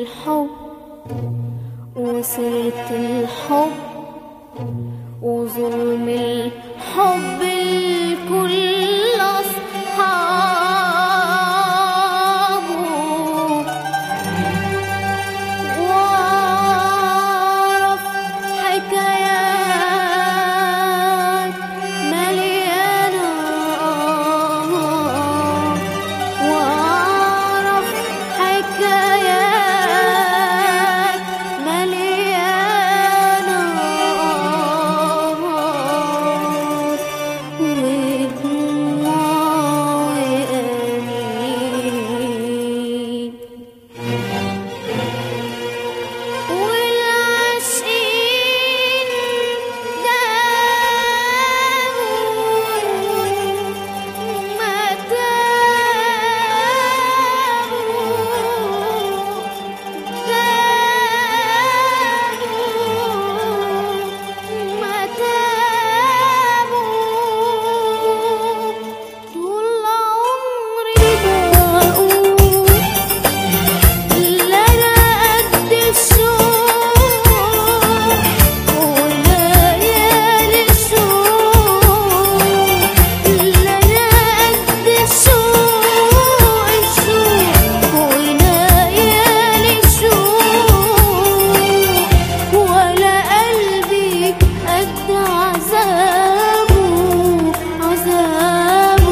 الحب وسيرة الحب وظلم الحب الكل أصحابه وأعرف حكايات مليانة وأعرف حكايات مليانة ودموعي أمين والعاشقين داووا ما داووا داووا ما داووا طول عمري بقول لا أنا قد الشوق وليالي الشوق لا أنا قد الشوق الشوق وليالي الشوق ولا قلبي قد عذابه عذابه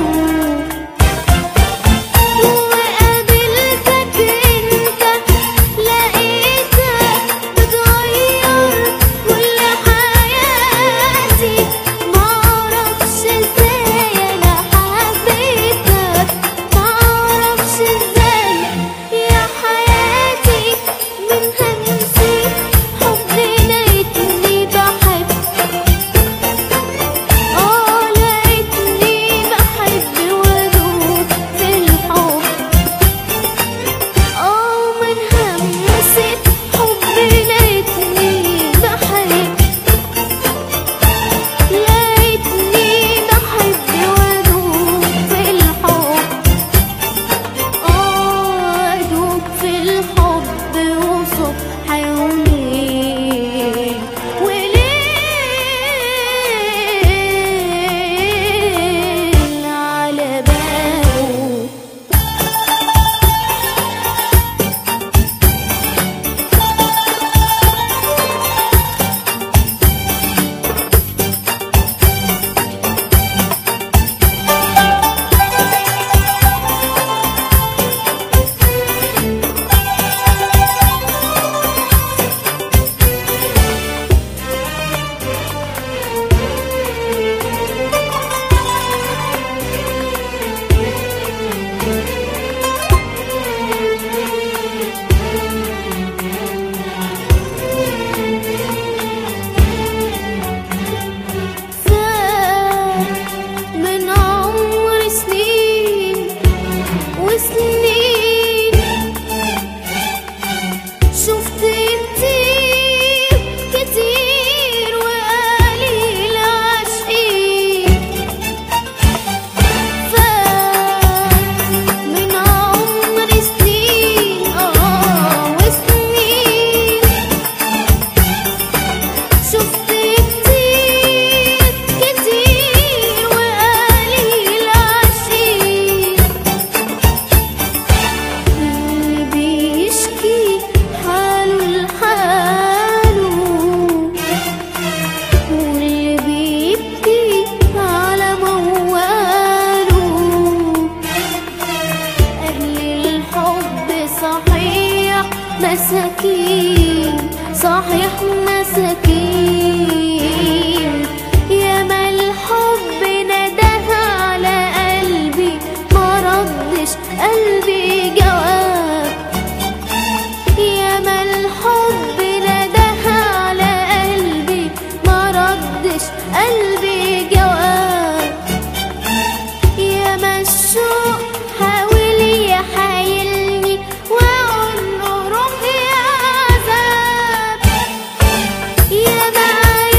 وقابلتك انت لقيتك بتغير كل حياتي معرفش ازاي انا حبيتك معرفش ازاي يا حياتي من همسي حبي لقيتني بحب اه لقيتني بحب وادوب في الحب اه من همسة حبي لقيتني بحب لقيتني بحب وادوب في الحب اه ادوب في الحب وصبح وليل وليل على باله فات من عمر سنين وسنين شفت كتير كتير وقليل عاشقين فات من عمر سنين اه وسنين شفت كتير كتير وقليل عاشقين اللي بيشكي حاله لحاله واللي بيبكي على مواله أهل الحب صحيح مساكين صحيح مساكين ياما الحب نداها على قلبي ما ردش قلبي جواب ياما الحب نداها على قلبي ما ردش قلبي جواب ياما الشوق حاول يحايلني واقول له روح يا عذاب ياما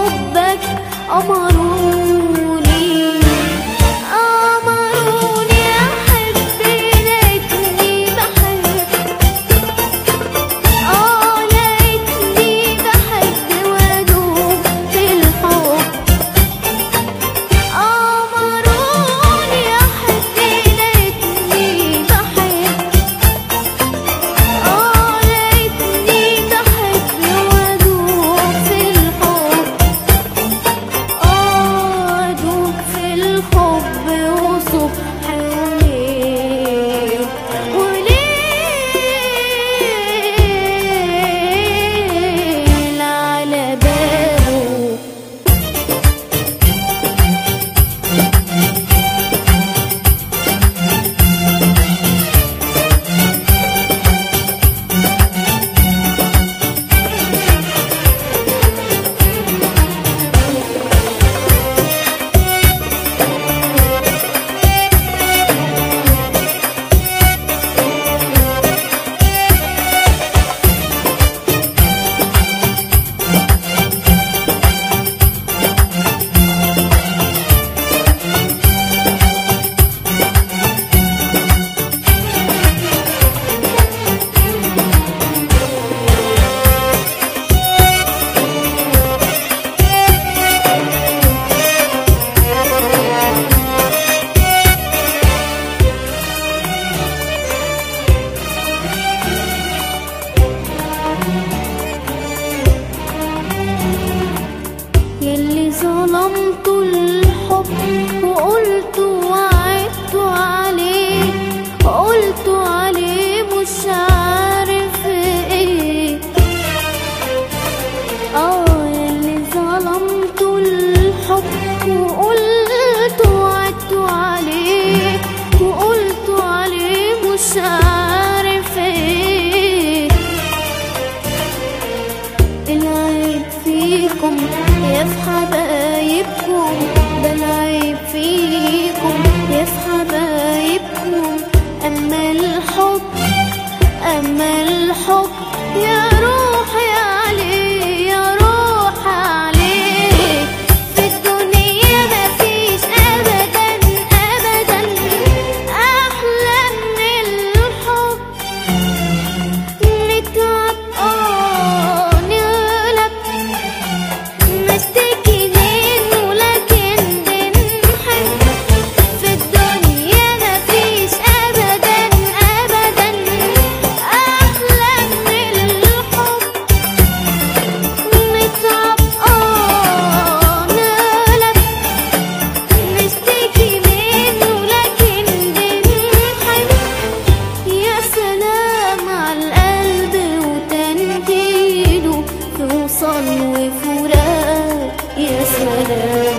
حبك أمروني أمروني أحب لقيتني بحب آه لقيتني بحب وأدوب في الحب أمروني أحب لقيتني بحب آه لقيتني بحب وأدوب في الحب آه أدوب في الحب وصبح وليل وليل على بابه يلي ظلمت الحب وقلت وعدت عليه قلت عليه مش عارف ايه اه يلي ظلمت الحب وقلت وعدت عليه وقلت عليه مش عارف ايه العيب فيكم يا في حبايبكم ده العيب فيكم يا في حبايبكم أما الحب أما الحب يا روحي عليه يا روح عليه في الدنيا مفيش أبدا أبدا أحلى من الحب نتعب اه نغلب نشتكي منه لكن بنحب في الدنيا مفيش ابدا ابدا احلى من الحب نتعب اه نغلب نشتكي منه لكن بنحب يا سلام على القلب وتنكيله في وصل وفراق يا سلام